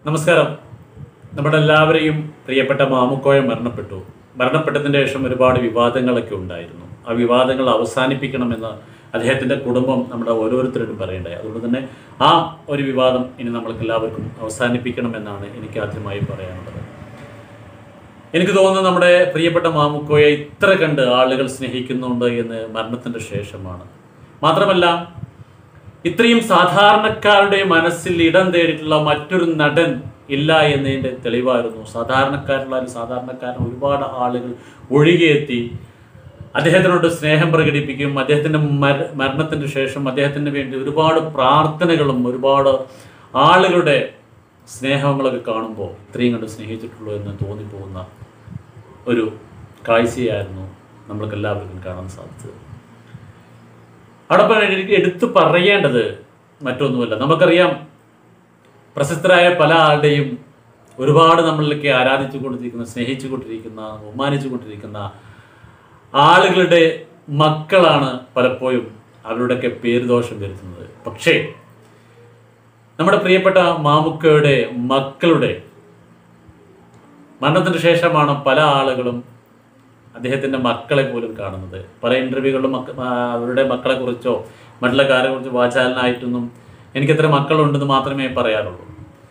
നമസ്കാരം നമ്മുടെ എല്ലാവരെയും പ്രിയപ്പെട്ട മാമുക്കോയ മരണപ്പെട്ടു മരണപ്പെട്ടതിന് ശേഷം ഒരുപാട് വിവാദങ്ങളൊക്കെ ഉണ്ടായിരുന്നു ആ വിവാദങ്ങൾ അവസാനിപ്പിക്കണമെന്ന് അദ്ദേഹത്തിൻ്റെ കുടുംബം നമ്മുടെ ഓരോരുത്തരോടും പറയണ്ടായി അതുകൊണ്ട് തന്നെ ആ ഒരു വിവാദം ഇനി നമ്മൾക്ക് എല്ലാവർക്കും അവസാനിപ്പിക്കണമെന്നാണ് എനിക്ക് ആദ്യമായി പറയാനുള്ളത് എനിക്ക് തോന്നുന്നു നമ്മുടെ പ്രിയപ്പെട്ട മാമുക്കോയെ ഇത്ര കണ്ട് ആളുകൾ സ്നേഹിക്കുന്നുണ്ട് എന്ന് മരണത്തിൻ്റെ ശേഷമാണ് മാത്രമല്ല ഇത്രയും സാധാരണക്കാരുടെ മനസ്സിൽ ഇടം തേടിയിട്ടുള്ള മറ്റൊരു നടൻ ഇല്ല എന്നതിൻ്റെ തെളിവായിരുന്നു സാധാരണക്കാരുള്ള ഒരു സാധാരണക്കാരൻ ഒരുപാട് ആളുകൾ ഒഴുകിയെത്തി അദ്ദേഹത്തിനോട് സ്നേഹം പ്രകടിപ്പിക്കും അദ്ദേഹത്തിൻ്റെ മര മരണത്തിന് ശേഷം അദ്ദേഹത്തിന് വേണ്ടി ഒരുപാട് പ്രാർത്ഥനകളും ഒരുപാട് ആളുകളുടെ സ്നേഹങ്ങളൊക്കെ കാണുമ്പോൾ ഇത്രയും കണ്ട് സ്നേഹിച്ചിട്ടുള്ളൂ എന്ന് തോന്നിപ്പോകുന്ന ഒരു കാഴ്ചയായിരുന്നു നമ്മൾക്ക് എല്ലാവർക്കും കാണാൻ സാധിച്ചത് അവിടെ എനിക്ക് എടുത്തു പറയേണ്ടത് മറ്റൊന്നുമല്ല നമുക്കറിയാം പ്രശസ്തരായ പല ആളുടെയും ഒരുപാട് നമ്മളിലേക്ക് ആരാധിച്ചു കൊണ്ടിരിക്കുന്ന സ്നേഹിച്ചു കൊണ്ടിരിക്കുന്ന ബഹുമാനിച്ചു കൊണ്ടിരിക്കുന്ന ആളുകളുടെ മക്കളാണ് പലപ്പോഴും അവരുടെയൊക്കെ പേരുദോഷം വരുത്തുന്നത് പക്ഷേ നമ്മുടെ പ്രിയപ്പെട്ട മാമുക്കയുടെ മക്കളുടെ മരണത്തിന് ശേഷമാണ് പല ആളുകളും അദ്ദേഹത്തിൻ്റെ മക്കളെ പോലും കാണുന്നത് പല ഇൻ്റർവ്യൂകളിലും മക്ക ആ, അവരുടെ മക്കളെ കുറിച്ചോ മറ്റുള്ള കാര്യങ്ങളെക്കുറിച്ച് വാചാലനായിട്ടൊന്നും എനിക്കെത്ര മക്കളുണ്ടെന്ന് മാത്രമേ പറയാറുള്ളൂ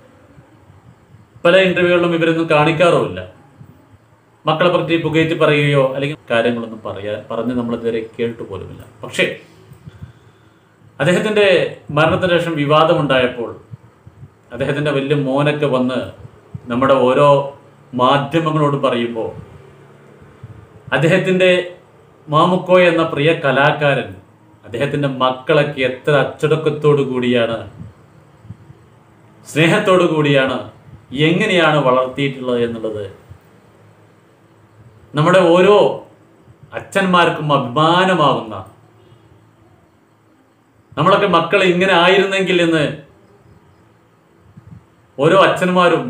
പല ഇൻ്റർവ്യൂകളിലും ഇവരൊന്നും കാണിക്കാറുമില്ല മക്കളെ പറ്റി പുകയറ്റി പറയുകയോ അല്ലെങ്കിൽ കാര്യങ്ങളൊന്നും പറയാ പറഞ്ഞ് നമ്മളിതുവരെ കേട്ടു പോലുമില്ല പക്ഷേ അദ്ദേഹത്തിൻ്റെ മരണത്തിന് ശേഷം വിവാദമുണ്ടായപ്പോൾ അദ്ദേഹത്തിൻ്റെ വലിയ മോനൊക്കെ വന്ന് നമ്മുടെ ഓരോ മാധ്യമങ്ങളോട് പറയുമ്പോൾ അദ്ദേഹത്തിൻ്റെ മാമുക്കോ എന്ന പ്രിയ കലാകാരൻ അദ്ദേഹത്തിൻ്റെ മക്കളൊക്കെ എത്ര അച്ചടക്കത്തോടു കൂടിയാണ് സ്നേഹത്തോടു കൂടിയാണ് എങ്ങനെയാണ് വളർത്തിയിട്ടുള്ളത് എന്നുള്ളത് നമ്മുടെ ഓരോ അച്ഛന്മാർക്കും അഭിമാനമാകുന്ന നമ്മളൊക്കെ മക്കൾ ഇങ്ങനെ ആയിരുന്നെങ്കിൽ എന്ന് ഓരോ അച്ഛന്മാരും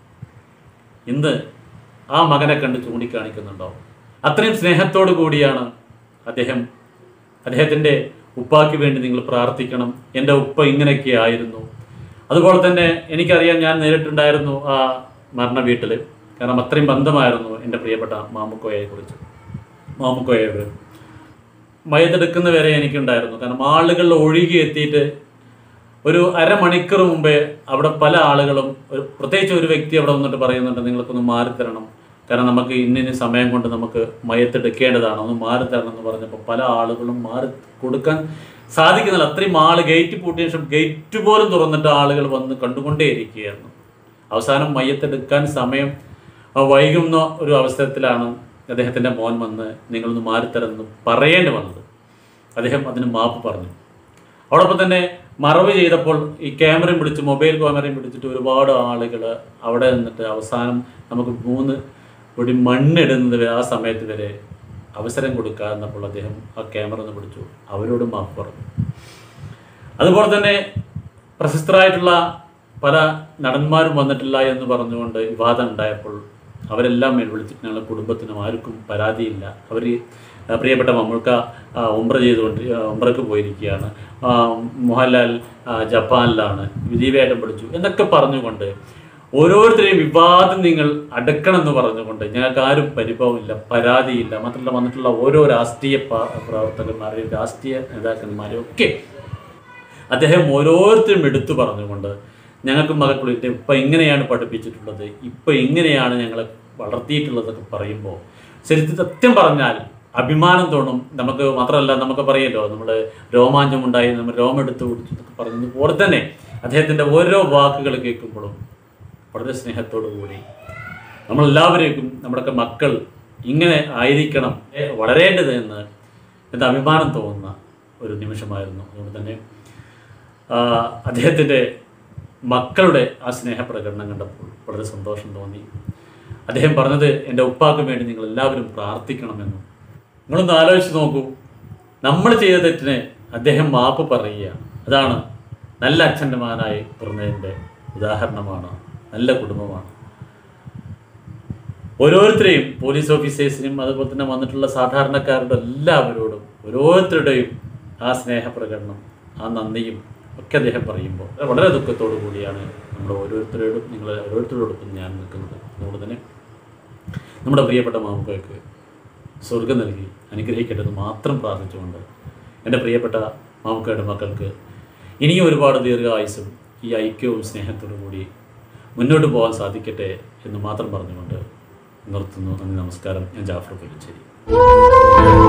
ഇന്ന് ആ മകനെ കണ്ട് ചൂണ്ടിക്കാണിക്കുന്നുണ്ടാവും അത്രയും സ്നേഹത്തോടു കൂടിയാണ് അദ്ദേഹം അദ്ദേഹത്തിൻ്റെ ഉപ്പാക്ക് വേണ്ടി നിങ്ങൾ പ്രാർത്ഥിക്കണം എൻ്റെ ഉപ്പ ഇങ്ങനെയൊക്കെ ആയിരുന്നു അതുപോലെ തന്നെ എനിക്കറിയാം ഞാൻ നേരിട്ടുണ്ടായിരുന്നു ആ മരണ വീട്ടിൽ കാരണം അത്രയും ബന്ധമായിരുന്നു എൻ്റെ പ്രിയപ്പെട്ട മാമുക്കോയെ കുറിച്ച് മാമുക്കോയോട് മയത്തെടുക്കുന്ന വരെ എനിക്കുണ്ടായിരുന്നു കാരണം ആളുകൾ ഒഴുകി എത്തിയിട്ട് ഒരു അരമണിക്കൂർ മുമ്പേ അവിടെ പല ആളുകളും ഒരു പ്രത്യേകിച്ച് ഒരു വ്യക്തി അവിടെ വന്നിട്ട് പറയുന്നുണ്ട് നിങ്ങൾക്കൊന്ന് മാറി തരണം കാരണം നമുക്ക് ഇന്നിന് സമയം കൊണ്ട് നമുക്ക് മയത്തെടുക്കേണ്ടതാണ് ഒന്ന് മാറി തരണം എന്ന് പറഞ്ഞപ്പോൾ പല ആളുകളും മാറി കൊടുക്കാൻ സാധിക്കുന്നില്ല അത്രയും ആള് ഗേറ്റ് പൂട്ടിയ ശേഷം ഗേറ്റ് പോലും തുറന്നിട്ട് ആളുകൾ വന്ന് കണ്ടുകൊണ്ടേയിരിക്കുകയായിരുന്നു അവസാനം മയ്യത്തെടുക്കാൻ സമയം ആ, വൈകുന്ന ഒരു അവസരത്തിലാണ് അദ്ദേഹത്തിൻ്റെ മോൻ വന്ന് നിങ്ങളൊന്ന് മാറിത്തരുമെന്ന് പറയേണ്ടി വന്നത് അദ്ദേഹം അതിന് മാപ്പ് പറഞ്ഞു അതോടൊപ്പം തന്നെ മറവ് ചെയ്തപ്പോൾ ഈ ക്യാമറയും പിടിച്ച് മൊബൈൽ ക്യാമറയും പിടിച്ചിട്ട് ഒരുപാട് ആളുകൾ അവിടെ നിന്നിട്ട് അവസാനം നമുക്ക് മൂന്ന് ഒരു മണ്ണിടുന്നത് വരെ ആ സമയത്ത് വരെ അവസരം കൊടുക്കുക എന്നപ്പോൾ അദ്ദേഹം ആ ക്യാമറ ഒന്ന് പിടിച്ചു അവരോട് മാപ്പ് പറഞ്ഞു അതുപോലെ തന്നെ പ്രശസ്തരായിട്ടുള്ള പല നടന്മാരും വന്നിട്ടില്ല എന്ന് പറഞ്ഞുകൊണ്ട് വിവാദം ഉണ്ടായപ്പോൾ അവരെല്ലാം മേൽ വിളിച്ചിട്ട് ഞങ്ങളുടെ കുടുംബത്തിനും ആർക്കും പരാതിയില്ല അവർ പ്രിയപ്പെട്ട മമ്മൂക്ക ആ, ഉംറ ചെയ്തുകൊണ്ട് ആ, ഉംറക്ക് പോയിരിക്കുകയാണ് ആ, മോഹൻലാൽ ആ, ജപ്പാനിലാണ് വിജയവേട്ടം പിടിച്ചു എന്നൊക്കെ പറഞ്ഞുകൊണ്ട് ഓരോരുത്തരെയും വിവാദം നിങ്ങൾ അടക്കണം എന്ന് പറഞ്ഞുകൊണ്ട് ഞങ്ങൾക്ക് ആരും പരിഭവമില്ല പരാതിയില്ല മാത്രമല്ല വന്നിട്ടുള്ള ഓരോ രാഷ്ട്രീയ പ- പ്രവർത്തകന്മാരെയും രാഷ്ട്രീയ നേതാക്കന്മാരെയും ഒക്കെ അദ്ദേഹം ഓരോരുത്തരും എടുത്തു പറഞ്ഞുകൊണ്ട് ഞങ്ങൾക്ക് മകൾക്കുള്ളിട്ട് ഇപ്പം ഇങ്ങനെയാണ് പഠിപ്പിച്ചിട്ടുള്ളത് ഇപ്പം ഇങ്ങനെയാണ് ഞങ്ങളെ വളർത്തിയിട്ടുള്ളതൊക്കെ പറയുമ്പോൾ ശരിക്കും സത്യം പറഞ്ഞാൽ അഭിമാനം തോന്നും നമുക്ക് മാത്രമല്ല നമുക്ക് പറയല്ലോ നമ്മൾ രോമാഞ്ചമുണ്ടായി നമ്മൾ രോമെടുത്ത് കുടിച്ചതൊക്കെ പറഞ്ഞത് പോലെ തന്നെ അദ്ദേഹത്തിൻ്റെ ഓരോ വാക്കുകൾ കേൾക്കുമ്പോഴും വളരെ സ്നേഹത്തോടു കൂടി നമ്മളെല്ലാവരേക്കും നമ്മുടെയൊക്കെ മക്കൾ ഇങ്ങനെ ആയിരിക്കണം ഏ, വളരേണ്ടത് എന്ന് എന്ന് അഭിമാനം തോന്നുന്ന ഒരു നിമിഷമായിരുന്നു അതുകൊണ്ട് തന്നെ ആ, അദ്ദേഹത്തിൻ്റെ മക്കളുടെ ആ സ്നേഹപ്രകടനം കണ്ടപ്പോൾ വളരെ സന്തോഷം തോന്നി അദ്ദേഹം പറഞ്ഞത് എൻ്റെ ഉപ്പാക്ക് വേണ്ടി നിങ്ങൾ എല്ലാവരും പ്രാർത്ഥിക്കണമെന്നും നിങ്ങളൊന്ന് ആലോചിച്ച് നോക്കൂ നമ്മൾ ചെയ്ത തെറ്റിന് അദ്ദേഹം മാപ്പ് പറയുക അതാണ് നല്ല അച്ഛൻ്റെ മകനായി പിറന്നതിൻ്റെ ഉദാഹരണമാണ് നല്ല കുടുംബമാണ് ഓരോരുത്തരെയും പോലീസ് ഓഫീസേഴ്സിനും അതുപോലെ തന്നെ വന്നിട്ടുള്ള സാധാരണക്കാരുടെ എല്ലാവരോടും ഓരോരുത്തരുടെയും ആ സ്നേഹപ്രകടനം ആ നന്ദിയും ഒക്കെ അദ്ദേഹം പറയുമ്പോൾ വളരെ ദുഃഖത്തോടു കൂടിയാണ് നമ്മൾ ഓരോരുത്തരോടും നിങ്ങൾ ഓരോരുത്തരോടൊപ്പം ഞാൻ നിൽക്കുന്നത് അതുകൊണ്ട് തന്നെ നമ്മുടെ പ്രിയപ്പെട്ട മാമുക്കൾക്ക് സ്വർഗം നൽകി അനുഗ്രഹിക്കട്ടെ എന്ന് മാത്രം പ്രാർത്ഥിച്ചുകൊണ്ട് എൻ്റെ പ്രിയപ്പെട്ട മാമുക്കയുടെ മക്കൾക്ക് ഇനിയും ഒരുപാട് ദീർഘായുസും ഈ ഐക്യവും സ്നേഹത്തോടു കൂടി മുന്നോട്ട് പോകാൻ സാധിക്കട്ടെ എന്ന് മാത്രം പറഞ്ഞുകൊണ്ട് നിർത്തുന്നു നന്ദി നമസ്കാരം ഞാൻ ജാഫർ പുലിച്ചേരി